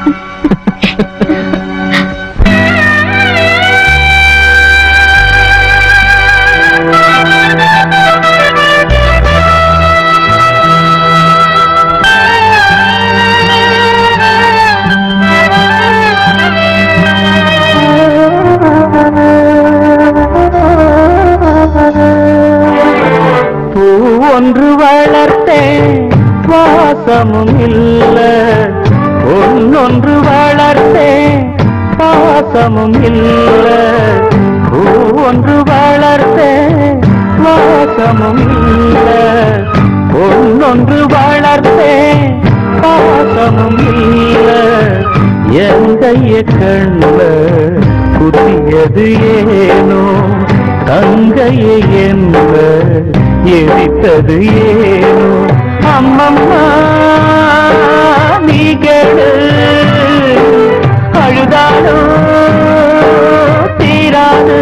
பூ ஒன்று வளர்த்தேன் வாசமும் இல்ல ஒன்னொன்று வளர்த்தேன் பாசமும் இல்ல பூ ஒன்று வளர்த்தேன் வாசமும் இல்ல ஒன்னொன்று வளர்த்தேன் பாசமும் இல்ல என் கைய கண்ல குத்தியது ஏனோ தங்கையை என்ன எரித்தது ஏனோ அம்மம்மா நீ கேடு அழுதாலோ தீராது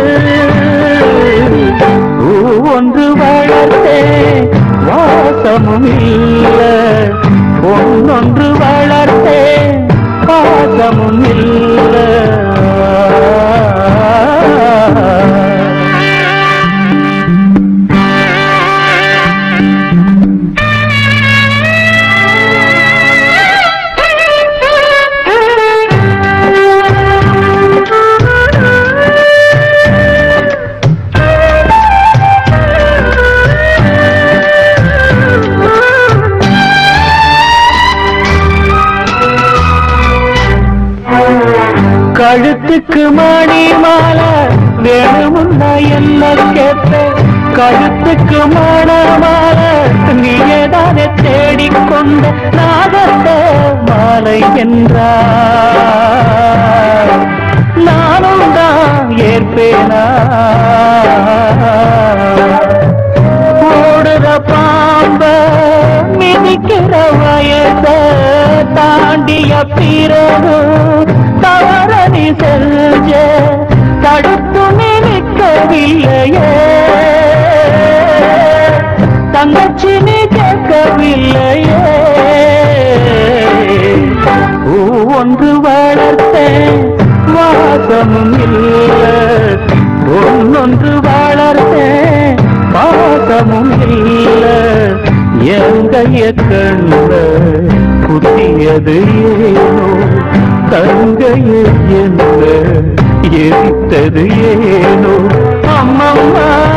பூ ஒன்று வளர்த்தே வாசமும் இல்ல ஒன்னொன்று வளர்த்தே பாசமும் இல்ல கழுத்துக்கு மணி மாலை வேணுமுன்னா என்ன கேட்ப கழுத்துக்கு மண மாலை நீயேதானே தேடிக்கொண்ட நாகத்த மாலை என்றார் நானும் தான் ஏற்பேனா ஓடுற பாம்ப மிதிக்கிற வயச தாண்டிய பிறகு தவறி செல்ஜ தடுத்து நிற்கவில்லையே தங்கச்சி நீ கேட்கவில்லையே பூ ஒன்று வளர்த்தேன் வாசமும் இல்ல ஒன்னொன்று வளர்த்தேன் பாசமும் இல்ல எங்கைய கண்ட குத்தியது ஏனோ தங்கைய என்ன எரித்தது ஏனோ அம்மம்மா